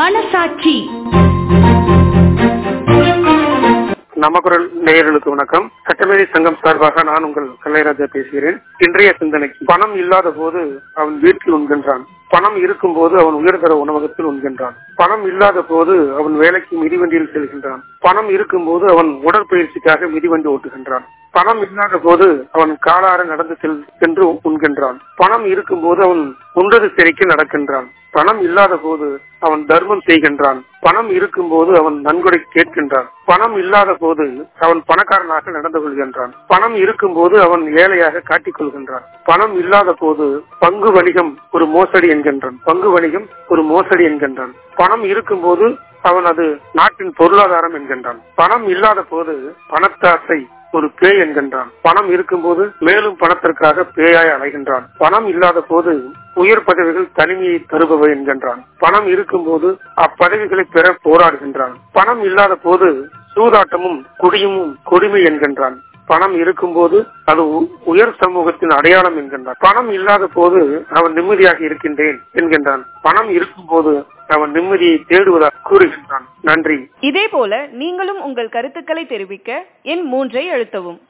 மனசாட்சி நமக்குரல் நேயர்களுக்கு வணக்கம் சட்டமேதை சங்கம் சார்பாக நான் உங்கள் கல்லைராஜா பேசுகிறேன் இன்றைய சிந்தனைக்கு பணம் இல்லாத போது அவன் வீட்டில் உண்கின்றான் பணம் இருக்கும் போது அவன் உயர்தர உணவகத்தில் உண்கின்றான் பணம் இல்லாத போது அவன் வேலைக்கு மிதிவண்டியில் செல்கின்றான் பணம் இருக்கும் போது அவன் உடற்பயிற்சிக்காக மிதிவண்டி ஓட்டுகின்றான் பணம் இல்லாத போது அவன் காலார நடந்து செல் சென்று உண்கின்றான் பணம் இருக்கும் போது அவன் உண்டது சிறைக்கு நடக்கின்றான் பணம் இல்லாத போது அவன் தர்மம் செய்கின்றான் பணம் இருக்கும் போது அவன் நன்கொடை கேட்கின்றான் பணம் இல்லாத போது அவன் பணக்காரனாக நடந்து கொள்கின்றான் பணம் இருக்கும் போது அவன் ஏழையாக காட்டிக் கொள்கின்றான் பணம் இல்லாத போது பங்கு வணிகம் ஒரு மோசடி என்கின்றான் பங்கு வணிகம் ஒரு மோசடி என்கின்றான் பணம் இருக்கும் போது அவன் அது நாட்டின் பொருளாதாரம் என்கின்றான் பணம் இல்லாத போது பணத்தாசை ஒரு பேய் என்கின்றான் பணம் இருக்கும்போது மேலும் பணத்திற்காக பேயாய் அலைகின்றான் பணம் இல்லாத போது உயர் பதவிகள் தனிமையை தருபவை என்கின்றான் பணம் இருக்கும்போது அப்பதவிகளை பெற போராடுகின்றான் பணம் இல்லாத போது சூதாட்டமும் குடியும் கொடுமை என்கின்றான் பணம் இருக்கும்போது அது உயர் சமூகத்தின் அடையாளம் என்கின்றான் பணம் இல்லாத போது அவன் நிம்மதியாக இருக்கின்றேன் என்கின்றான் பணம் இருக்கும்போது அவன் நிம்மதியை தேடுவதாக கூறுகின்றான் நன்றி இதே போல நீங்களும் உங்கள் கருத்துக்களை தெரிவிக்க எண் மூன்றை அழுத்தவும்